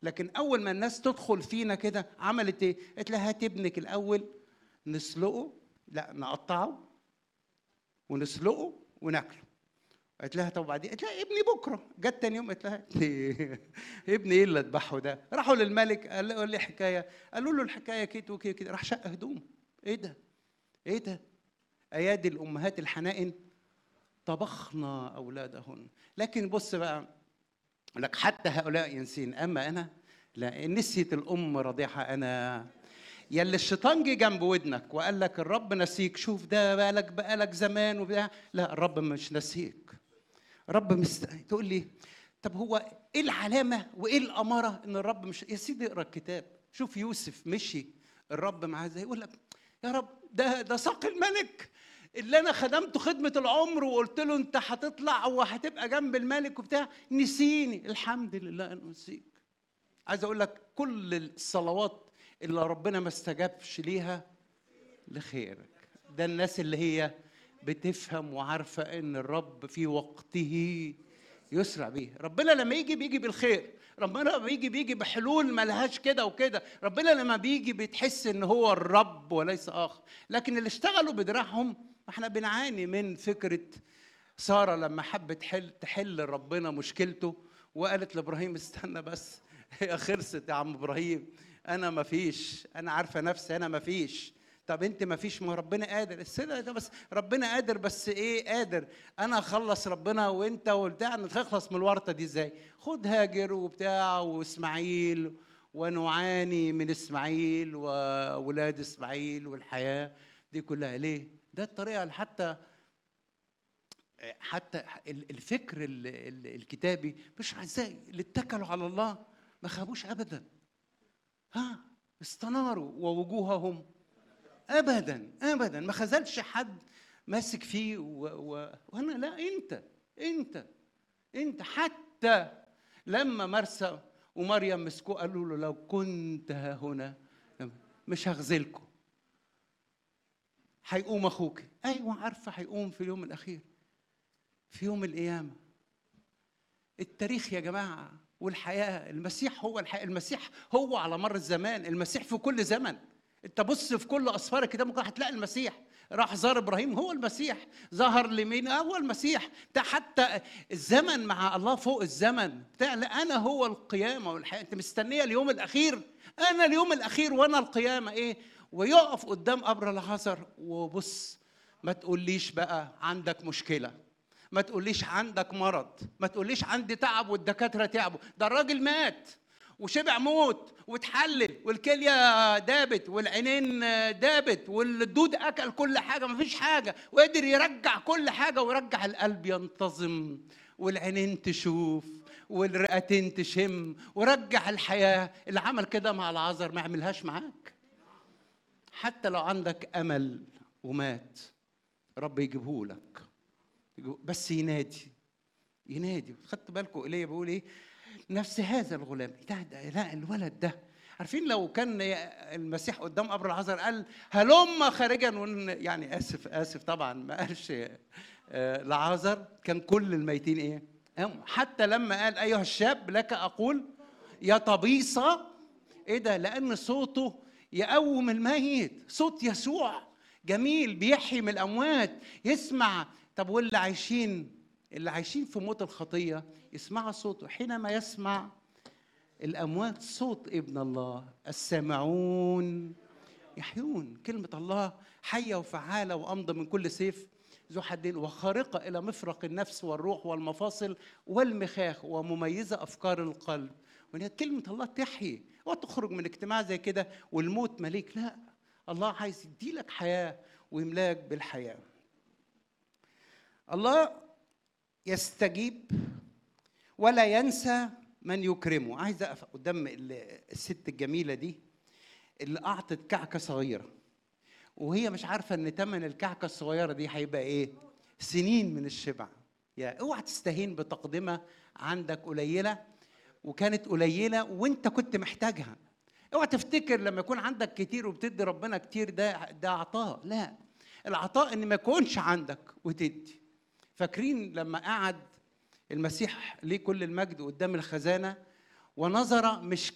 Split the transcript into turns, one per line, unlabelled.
لكن اول ما الناس تدخل فينا كده عملت ايه قالت لها هات ابنك الاول نسلقه لا نقطعه ونسلقه وناكله قالت لها طب بعدين قالت لها ابني بكره جت تاني يوم قالت لها ابني ايه اللي اذبحه ده راحوا للملك قال له قال لي حكايه قالوا له الحكايه كده وكده كده راح شق هدومه ايه ده ايه ده ايادي الامهات الحنائن طبخنا اولادهن لكن بص بقى لك حتى هؤلاء ينسين اما انا لا نسيت الام رضيعها انا يلي الشيطان جه جنب ودنك وقال لك الرب نسيك شوف ده بقالك بقالك زمان وبتاع لا الرب مش نسيك رب مست... تقول لي طب هو ايه العلامه وايه الاماره ان الرب مش يا سيدي اقرا الكتاب شوف يوسف مشي الرب معاه ازاي يقول لك يا رب ده ده ساقي الملك اللي انا خدمته خدمه العمر وقلت له انت هتطلع وهتبقى جنب الملك وبتاع نسيني الحمد لله انه نسيك عايز اقول لك كل الصلوات اللي ربنا ما استجابش ليها لخيرك ده الناس اللي هي بتفهم وعارفه ان الرب في وقته يسرع بيه ربنا لما يجي بيجي بالخير ربنا لما بيجي بيجي بحلول ملهاش كده وكده ربنا لما بيجي بتحس ان هو الرب وليس اخر لكن اللي اشتغلوا بدراعهم احنا بنعاني من فكره ساره لما حبت تحل تحل ربنا مشكلته وقالت لابراهيم استنى بس هي خلصت يا عم ابراهيم انا ما فيش انا عارفه نفسي انا ما فيش طب انت ما فيش ما ربنا قادر السيدة ده بس ربنا قادر بس ايه قادر انا اخلص ربنا وانت وبتاع نخلص من الورطه دي ازاي خد هاجر وبتاع واسماعيل ونعاني من اسماعيل واولاد اسماعيل والحياه دي كلها ليه ده الطريقه اللي حتى حتى الفكر الكتابي مش ازاي اللي اتكلوا على الله ما خابوش ابدا ها استناروا ووجوههم ابدا ابدا ما خذلش حد ماسك فيه و... و... وانا لا انت انت انت حتى لما مرسى ومريم مسكوه قالوا له لو كنت ها هنا مش هخذلكم هيقوم اخوك ايوه عارفه هيقوم في اليوم الاخير في يوم القيامه التاريخ يا جماعه والحياه المسيح هو الحياه المسيح هو على مر الزمان المسيح في كل زمن انت بص في كل اسفار الكتاب ممكن هتلاقي المسيح راح زار ابراهيم هو المسيح ظهر لمين هو المسيح ده حتى الزمن مع الله فوق الزمن بتاع انا هو القيامه والحياه انت مستنيه اليوم الاخير انا اليوم الاخير وانا القيامه ايه ويقف قدام قبر الحجر وبص ما تقوليش بقى عندك مشكله ما تقوليش عندك مرض ما تقوليش عندي تعب والدكاتره تعبوا ده الراجل مات وشبع موت واتحلل والكليه دابت والعينين دابت والدود اكل كل حاجه ما فيش حاجه وقدر يرجع كل حاجه ويرجع القلب ينتظم والعينين تشوف والرئتين تشم ورجع الحياه اللي عمل كده مع العذر ما يعملهاش معاك حتى لو عندك امل ومات رب يجيبه لك بس ينادي ينادي خدت بالكم ايليا بيقول ايه نفس هذا الغلام ده, ده لا الولد ده عارفين لو كان المسيح قدام قبر العذر قال هلم خارجا يعني اسف اسف طبعا ما قالش لعازر كان كل الميتين ايه حتى لما قال ايها الشاب لك اقول يا طبيصه ايه ده لان صوته يقوم الميت صوت يسوع جميل بيحيي من الاموات يسمع طب واللي عايشين اللي عايشين في موت الخطيه يسمعوا صوته حينما يسمع الاموات صوت ابن الله السامعون يحيون كلمه الله حيه وفعاله وامضى من كل سيف ذو حدين وخارقه الى مفرق النفس والروح والمفاصل والمخاخ ومميزه افكار القلب وان كلمه الله تحيي وتخرج من اجتماع زي كده والموت مليك لا الله عايز يديلك حياه ويملاك بالحياه الله يستجيب ولا ينسى من يكرمه عايز اقف قدام الست الجميله دي اللي اعطت كعكه صغيره وهي مش عارفه ان ثمن الكعكه الصغيره دي هيبقى ايه سنين من الشبع يا اوعى تستهين بتقدمه عندك قليله وكانت قليله وانت كنت محتاجها اوعى تفتكر لما يكون عندك كتير وبتدي ربنا كتير ده ده عطاء لا العطاء ان ما يكونش عندك وتدي فاكرين لما قعد المسيح ليه كل المجد قدام الخزانه ونظر مش